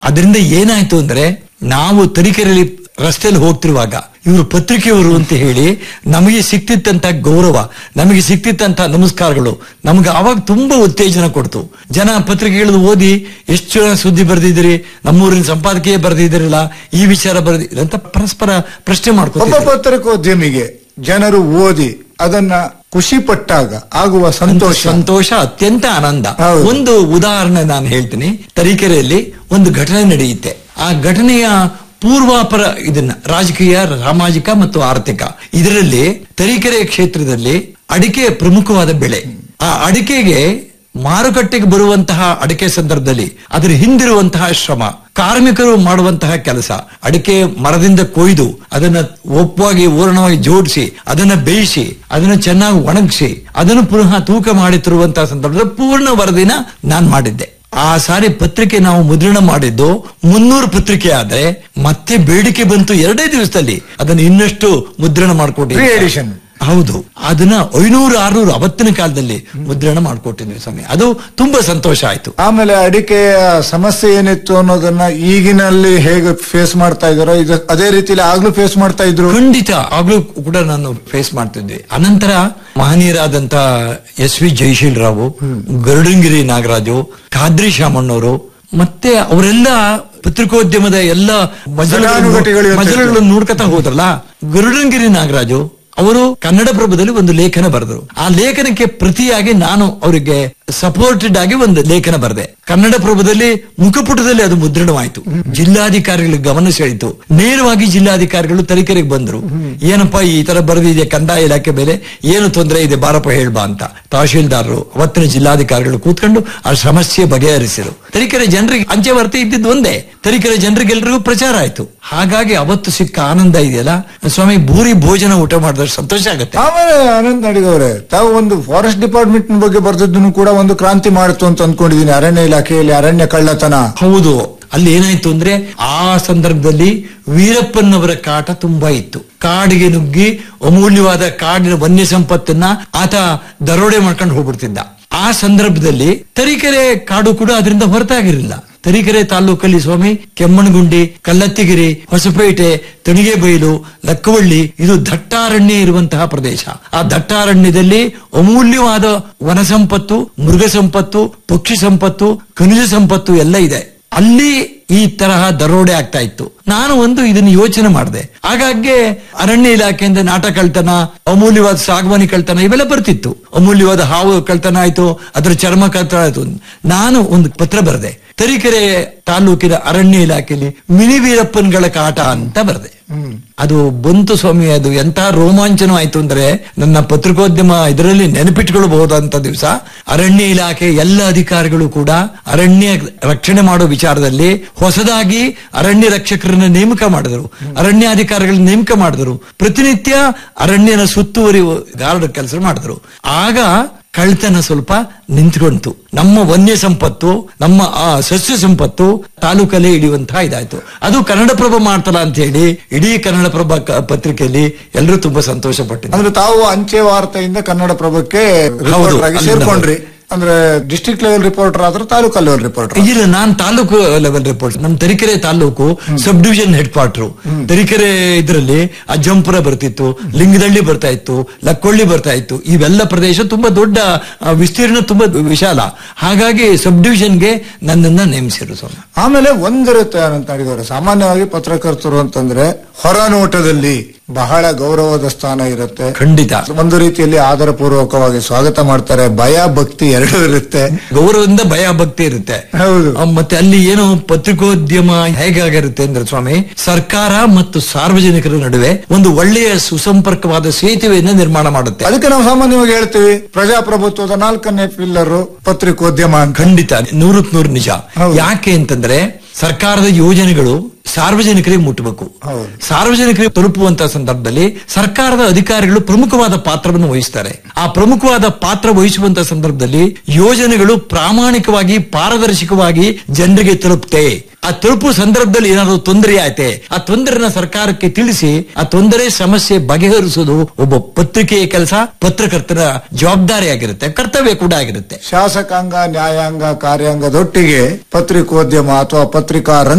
ಅದರಿಂದ ಏನಾಯ್ತು ಅಂದ್ರೆ ನಾವು ತರೀಕೆರೆಯಲ್ಲಿ ರಸ್ತೆಯಲ್ಲಿ ಹೋಗ್ತಿರುವಾಗ ಇವರು ಪತ್ರಿಕೆಯವರು ಅಂತ ಹೇಳಿ ನಮಗೆ ಸಿಕ್ತಿತ್ತಂತ ಗೌರವ ನಮಗೆ ಸಿಕ್ತಿತ್ತಂತ ನಮಸ್ಕಾರಗಳು ನಮ್ಗೆ ಅವಾಗ ತುಂಬಾ ಉತ್ತೇಜನ ಕೊಡ್ತು ಜನ ಪತ್ರಿಕೆಗಳು ಓದಿ ಎಷ್ಟು ಜನ ಸುದ್ದಿ ಬರೆದಿದ್ದೀರಿ ನಮ್ಮೂರಿನ ಸಂಪಾದಕೀಯ ಬರೆದಿದ್ದೀರಲ್ಲ ಈ ವಿಚಾರ ಬರೆದಿ ಅಂತ ಪರಸ್ಪರ ಪ್ರಶ್ನೆ ಒಬ್ಬ ಮಾಡ್ಕೊ ಪತ್ರಿಕೋದ್ಯಮಿಗೆ ಜನರು ಓದಿ ಅದನ್ನ ಖುಷಿ ಪಟ್ಟಾಗ ಆಗುವ ಸಂತೋಷ ಸಂತೋಷ ಅತ್ಯಂತ ಆನಂದ ಹೌದು. ಒಂದು ಉದಾಹರಣೆ ನಾನು ಹೇಳ್ತೀನಿ ತರೀಕೆರೆಯಲ್ಲಿ ಒಂದು ಘಟನೆ ನಡೆಯುತ್ತೆ ಆ ಘಟನೆಯ ಪೂರ್ವಾಪರ ಇದನ್ನ ರಾಜಕೀಯ ಸಾಮಾಜಿಕ ಮತ್ತು ಆರ್ಥಿಕ ಇದರಲ್ಲಿ ತರೀಕೆರೆ ಕ್ಷೇತ್ರದಲ್ಲಿ ಅಡಿಕೆ ಪ್ರಮುಖವಾದ ಬೆಳೆ ಆ ಅಡಿಕೆಗೆ ಮಾರುಕಟ್ಟೆಗೆ ಬರುವಂತಹ ಅಡಿಕೆ ಸಂದರ್ಭದಲ್ಲಿ ಅದರ ಹಿಂದಿರುವಂತಹ ಶ್ರಮ ಕಾರ್ಮಿಕರು ಮಾಡುವಂತಹ ಕೆಲಸ ಅಡಿಕೆ ಮರದಿಂದ ಕೊಯ್ದು ಅದನ್ನ ಒಪ್ಪವಾಗಿ ಓರಣವಾಗಿ ಜೋಡಿಸಿ ಅದನ್ನ ಬೇಯಿಸಿ ಅದನ್ನ ಚೆನ್ನಾಗಿ ಒಣಗಿಸಿ ಅದನ್ನು ಪುನಃ ತೂಕ ಮಾಡಿ ತರುವಂತಹ ಸಂದರ್ಭದಲ್ಲಿ ಪೂರ್ಣ ವರದಿನ ನಾನ್ ಮಾಡಿದ್ದೆ ಆ ಸಾರಿ ಪತ್ರಿಕೆ ನಾವು ಮುದ್ರಣ ಮಾಡಿದ್ದು ಮುನ್ನೂರು ಪತ್ರಿಕೆ ಆದ್ರೆ ಮತ್ತೆ ಬೇಡಿಕೆ ಬಂತು ಎರಡೇ ದಿವಸದಲ್ಲಿ ಅದನ್ನು ಇನ್ನಷ್ಟು ಮುದ್ರಣ ಮಾಡ್ಕೊಟ್ಟಿದ್ದೆ Re-edition. ಹೌದು ಅದನ್ನ ಐನೂರು ಆರ್ನೂರು ಅವತ್ತಿನ ಕಾಲದಲ್ಲಿ ಮುದ್ರಣ ಮಾಡ್ಕೊಟ್ಟಿದ್ವಿ ಸ್ವಾಮಿ ಅದು ತುಂಬಾ ಸಂತೋಷ ಆಯ್ತು ಆಮೇಲೆ ಅಡಿಕೆಯ ಸಮಸ್ಯೆ ಏನಿತ್ತು ಅನ್ನೋದನ್ನ ಈಗಿನಲ್ಲಿ ಹೇಗೆ ಫೇಸ್ ಮಾಡ್ತಾ ಇದಾರೋ ಇದು ಅದೇ ರೀತಿಲಿ ಆಗ್ಲೂ ಫೇಸ್ ಮಾಡ್ತಾ ಇದ್ರು ಖಂಡಿತ ಆಗ್ಲೂ ಕೂಡ ನಾನು ಫೇಸ್ ಮಾಡ್ತಿದ್ವಿ ಅನಂತರ ಮಹನೀಯರಾದಂತ ಎಸ್ ವಿ ಜಯಶೀಲ್ ರಾವು ಗರುಡಂಗಿರಿ ನಾಗರಾಜು ಖಾದ್ರಿ ಶಾಮಣ್ಣವರು ಮತ್ತೆ ಅವರೆಲ್ಲ ಪತ್ರಿಕೋದ್ಯಮದ ಎಲ್ಲ ಫಲಾನುಭವಿಗಳು ಇರ್ತಾ ಮಜಲುಗಳನ್ನು ನೋಡ್ಕೊತಾ ಹೋದ್ರಲ್ಲ ಗರುಡಂಗಿರಿ ನಾಗರಾಜು ಅವರು ಕನ್ನಡ ಪ್ರಭದಲ್ಲಿ ಒಂದು ಲೇಖನ ಬರೆದರು ಆ ಲೇಖನಕ್ಕೆ ಪ್ರತಿಯಾಗಿ ನಾನು ಅವರಿಗೆ ಸಪೋರ್ಟೆಡ್ ಆಗಿ ಒಂದು ಲೇಖನ ಬರೆದೆ ಕನ್ನಡ ಪ್ರಭದಲ್ಲಿ ಮುಖಪುಟದಲ್ಲಿ ಅದು ಮುದ್ರಣವಾಯಿತು ಜಿಲ್ಲಾಧಿಕಾರಿಗಳಿಗೆ ಗಮನ ಸೆಳೀತು ನೇರವಾಗಿ ಜಿಲ್ಲಾಧಿಕಾರಿಗಳು ತರೀಕೆರೆಗೆ ಬಂದ್ರು ಏನಪ್ಪಾ ಈ ತರ ಬರೆದಿದೆ ಕಂದಾಯ ಇಲಾಖೆ ಮೇಲೆ ಏನು ತೊಂದರೆ ಇದೆ ಬಾರಪ್ಪ ಹೇಳ್ಬಾ ಅಂತ ತಹಶೀಲ್ದಾರರು ಅವತ್ತಿನ ಜಿಲ್ಲಾಧಿಕಾರಿಗಳು ಕೂತ್ಕೊಂಡು ಆ ಸಮಸ್ಯೆ ಬಗೆಹರಿಸಿರು ತರೀಕೆರೆ ಜನರಿಗೆ ಅಂಚೆ ವಾರ್ತೆ ಇದ್ದಿದ್ದು ಒಂದೇ ತರೀಕೆರೆ ಜನರಿಗೆಲ್ರಿಗೂ ಪ್ರಚಾರ ಆಯ್ತು ಹಾಗಾಗಿ ಅವತ್ತು ಸಿಕ್ಕ ಆನಂದ ಇದೆಯಲ್ಲ ಸ್ವಾಮಿ ಭೂರಿ ಭೋಜನ ಊಟ ಮಾಡಿದ್ರೆ ಸಂತೋಷ ಆಗುತ್ತೆ ಆಮೇಲೆ ಅನಂತ್ ನಡಿಗವ್ರೆ ತಾವು ಒಂದು ಫಾರೆಸ್ಟ್ ಡಿಪಾರ್ಟ್ಮೆಂಟ್ ಬಗ್ಗೆ ಬರ್ದಿದ್ದನ್ನು ಕೂಡ ಒಂದು ಕ್ರಾಂತಿ ಮಾಡಿತು ಅಂತ ಅನ್ಕೊಂಡಿದೀನಿ ಅರಣ್ಯ ಇಲಾಖೆಯಲ್ಲಿ ಅರಣ್ಯ ಕಳ್ಳತನ ಹೌದು ಅಲ್ಲಿ ಏನಾಯ್ತು ಅಂದ್ರೆ ಆ ಸಂದರ್ಭದಲ್ಲಿ ವೀರಪ್ಪನವರ ಕಾಟ ತುಂಬಾ ಇತ್ತು ಕಾಡಿಗೆ ನುಗ್ಗಿ ಅಮೂಲ್ಯವಾದ ಕಾಡಿನ ವನ್ಯ ಸಂಪತ್ತನ್ನ ಆತ ದರೋಡೆ ಮಾಡ್ಕೊಂಡು ಹೋಗ್ಬಿಡ್ತಿದ್ದ ಆ ಸಂದರ್ಭದಲ್ಲಿ ತರೀಕೆರೆ ಕಾಡು ಕೂಡ ಅದರಿಂದ ಹೊರತಾಗಿರಲಿಲ್ಲ ತರೀಕೆರೆ ತಾಲೂಕಲ್ಲಿ ಸ್ವಾಮಿ ಕೆಮ್ಮಣ್ಣಗುಂಡಿ ಕಲ್ಲತ್ತಿಗಿರಿ ಹೊಸಪೇಟೆ ತಣಿಗೆಬೈಲು ಲಕ್ಕವಳ್ಳಿ ಇದು ದಟ್ಟಾರಣ್ಯ ಇರುವಂತಹ ಪ್ರದೇಶ ಆ ದಟ್ಟಾರಣ್ಯದಲ್ಲಿ ಅಮೂಲ್ಯವಾದ ವನ ಸಂಪತ್ತು ಮೃಗ ಸಂಪತ್ತು ಪಕ್ಷಿ ಸಂಪತ್ತು ಖನಿಜ ಸಂಪತ್ತು ಎಲ್ಲ ಇದೆ ಅಲ್ಲಿ ಈ ತರಹ ದರೋಡೆ ಆಗ್ತಾ ಇತ್ತು ನಾನು ಒಂದು ಇದನ್ನ ಯೋಚನೆ ಮಾಡಿದೆ ಹಾಗಾಗಿ ಅರಣ್ಯ ಇಲಾಖೆಯಿಂದ ನಾಟ ಕಳ್ತನ ಅಮೂಲ್ಯವಾದ ಸಾಗವಾನಿ ಕಳ್ತನ ಇವೆಲ್ಲ ಬರ್ತಿತ್ತು ಅಮೂಲ್ಯವಾದ ಹಾವು ಕಳ್ತನ ಆಯ್ತು ಅದ್ರ ಚರ್ಮ ಕಳ್ತನ ಆಯ್ತು ನಾನು ಒಂದು ಪತ್ರ ಬರೆದೆ ತರೀಕೆರೆ ತಾಲೂಕಿನ ಅರಣ್ಯ ಇಲಾಖೆಯಲ್ಲಿ ಮಿನಿ ವೀರಪ್ಪನ್ಗಳ ಕಾಟ ಅಂತ ಬರೆದೆ ಅದು ಬಂತು ಸ್ವಾಮಿ ಅದು ಎಂತ ರೋಮಾಂಚನ ಆಯ್ತು ಅಂದ್ರೆ ನನ್ನ ಪತ್ರಿಕೋದ್ಯಮ ಇದರಲ್ಲಿ ನೆನಪಿಟ್ಕೊಳ್ಬಹುದಂತ ದಿವಸ ಅರಣ್ಯ ಇಲಾಖೆ ಎಲ್ಲ ಅಧಿಕಾರಿಗಳು ಕೂಡ ಅರಣ್ಯ ರಕ್ಷಣೆ ಮಾಡೋ ವಿಚಾರದಲ್ಲಿ ಹೊಸದಾಗಿ ಅರಣ್ಯ ರಕ್ಷಕರನ್ನ ನೇಮಕ ಮಾಡಿದರು ಅರಣ್ಯಾಧಿಕಾರಿಗಳನ್ನ ನೇಮಕ ಮಾಡಿದರು ಪ್ರತಿನಿತ್ಯ ಅರಣ್ಯನ ಸುತ್ತುವರಿ ಗಾರ್ಡ್ ಕೆಲಸ ಮಾಡಿದ್ರು ಆಗ ಕಳ್ತನ ಸ್ವಲ್ಪ ನಿಂತ್ಕೊಂತು ನಮ್ಮ ವನ್ಯ ಸಂಪತ್ತು ನಮ್ಮ ಆ ಸಸ್ಯ ಸಂಪತ್ತು ತಾಲೂಕಲ್ಲೇ ಹಿಡಿಯುವಂತಹ ಇದಾಯ್ತು ಅದು ಕನ್ನಡಪ್ರಭ ಮಾಡ್ತಲ್ಲ ಅಂತ ಹೇಳಿ ಇಡೀ ಕನ್ನಡಪ್ರಭ ಕ- ಪತ್ರಿಕೆಯಲ್ಲಿ ಎಲ್ಲರೂ ತುಂಬಾ ಸಂತೋಷ ಪಟ್ಟಿದ್ದಾರೆ ಅಂದ್ರೆ ತಾವು ಅಂಚೆ ವಾರ್ತೆಯಿಂದ ಕನ್ನಡ ಪ್ರಭಕ್ಕೆ ರಿಪೋರ್ಟರ್ ಆಗಿ ಅಲ್ಲಿಂದ ಸೇರ್ಕೊಂಡ್ರಿ ಅಂದ್ರೆ ಡಿಸ್ಟ್ರಿಕ್ಟ್ ಲೆವೆಲ್ ರಿಪೋರ್ಟರ್ ಆದ್ರೆ ತಾಲೂಕಾ ಲೆವೆಲ್ ರಿಪೋರ್ಟರ್ ಇಲ್ಲ ನಾನ್ ತಾಲೂಕು ಲೆವೆಲ್ ರಿಪೋರ್ಟ್ ನಮ್ Tarikere taluk sub division head quarter Tarikere ಇದರಲ್ಲಿ ಅಜ್ಜಂಪುರ ಬರ್ತಿತ್ತು ಲಿಂಗದಳ್ಳಿ ಬರ್ತಾ ಇತ್ತು ಲಕ್ಕೊಳ್ಳಿ ಬರ್ತಾ ಇತ್ತು ಇವೆಲ್ಲ ಪ್ರದೇಶ ತುಂಬಾ ದೊಡ್ಡ ಆ, ವಿಸ್ತೀರ್ಣ ತುಂಬಾ ವಿಶಾಲ ಹಾಗಾಗಿ ಸಬ್ ಡಿವಿಷನ್ಗೆ ನನ್ನನ್ನ ನೇಮಿಸಿರು ಸ್ವಾಮಿ ಆಮೇಲೆ ಒಂದಿರುತ್ತೆ ಅಂತ ಹೇಳಿದವರು ಸಾಮಾನ್ಯವಾಗಿ ಪತ್ರಕರ್ತರು ಅಂತಂದ್ರೆ ಹೊರ ನೋಟದಲ್ಲಿ ಬಹಳ ಗೌರವದ ಸ್ಥಾನ ಇರುತ್ತೆ ಖಂಡಿತ ಒಂದು ರೀತಿಯಲ್ಲಿ ಆದರಪೂರ್ವಕವಾಗಿ ಸ್ವಾಗತ ಮಾಡ್ತಾರೆ ಭಯ ಭಕ್ತಿ ಎರಡೂ ಇರುತ್ತೆ ಗೌರವದಿಂದ ಭಯ ಭಕ್ತಿ ಇರುತ್ತೆ ಹೌದು ಆ, ಮತ್ತೆ ಅಲ್ಲಿ ಏನು ಪತ್ರಿಕೋದ್ಯಮ ಹೇಗಾಗಿರುತ್ತೆ ಅಂದ್ರೆ ಸ್ವಾಮಿ ಸರ್ಕಾರ ಮತ್ತು ಸಾರ್ವಜನಿಕರ ನಡುವೆ ಒಂದು ಒಳ್ಳೆಯ ಸುಸಂಪರ್ಕವಾದ ಸೇತುವೆಯನ್ನು ನಿರ್ಮಾಣ ಮಾಡುತ್ತೆ ಅದಕ್ಕೆ ನಾವು ಸಾಮಾನ್ಯವಾಗಿ ಹೇಳ್ತೀವಿ ಪ್ರಜಾಪ್ರಭುತ್ವದ ನಾಲ್ಕನೇ ಪಿಲ್ಲರ್ ಪತ್ರಿಕೋದ್ಯಮ ಅಂತ ಖಂಡಿತ ನೂರಕ್ ನೂರು ನಿಜ ಹೌದು. ಯಾಕೆ ಅಂತಂದ್ರೆ ಸರ್ಕಾರದ ಯೋಜನೆಗಳು ಸಾರ್ವಜನಿಕರಿಗೆ ಮುಟ್ಟಬೇಕು ಹೌದು. ಸಾರ್ವಜನಿಕರಿಗೆ ತಲುಪುವಂತಹ ಸಂದರ್ಭದಲ್ಲಿ ಸರ್ಕಾರದ ಅಧಿಕಾರಿಗಳು ಪ್ರಮುಖವಾದ ಪಾತ್ರವನ್ನು ವಹಿಸ್ತಾರೆ ಆ ಪ್ರಮುಖವಾದ ಪಾತ್ರ ವಹಿಸುವಂತಹ ಸಂದರ್ಭದಲ್ಲಿ ಯೋಜನೆಗಳು ಪ್ರಾಮಾಣಿಕವಾಗಿ ಪಾರದರ್ಶಕವಾಗಿ ಜನರಿಗೆ ತಲುಪ್ತೆ ಆ ತಲುಪುವ ಸಂದರ್ಭದಲ್ಲಿ ಏನಾದ್ರು ತೊಂದರೆ ಆಯ್ತೆ ಆ ತೊಂದರೆನ ಸರ್ಕಾರಕ್ಕೆ ತಿಳಿಸಿ ಆ ತೊಂದರೆ ಸಮಸ್ಯೆ ಬಗೆಹರಿಸುವುದು ಒಬ್ಬ ಪತ್ರಿಕೆಯ ಕೆಲಸ ಪತ್ರಕರ್ತರ ಜವಾಬ್ದಾರಿಯಾಗಿರುತ್ತೆ ಕರ್ತವ್ಯ ಕೂಡ ಆಗಿರುತ್ತೆ ಶಾಸಕಾಂಗ ನ್ಯಾಯಾಂಗ ಕಾರ್ಯಾಂಗದೊಟ್ಟಿಗೆ ಪತ್ರಿಕೋದ್ಯಮ ಅಥವಾ ಪತ್ರಿಕಾ ರಂಗ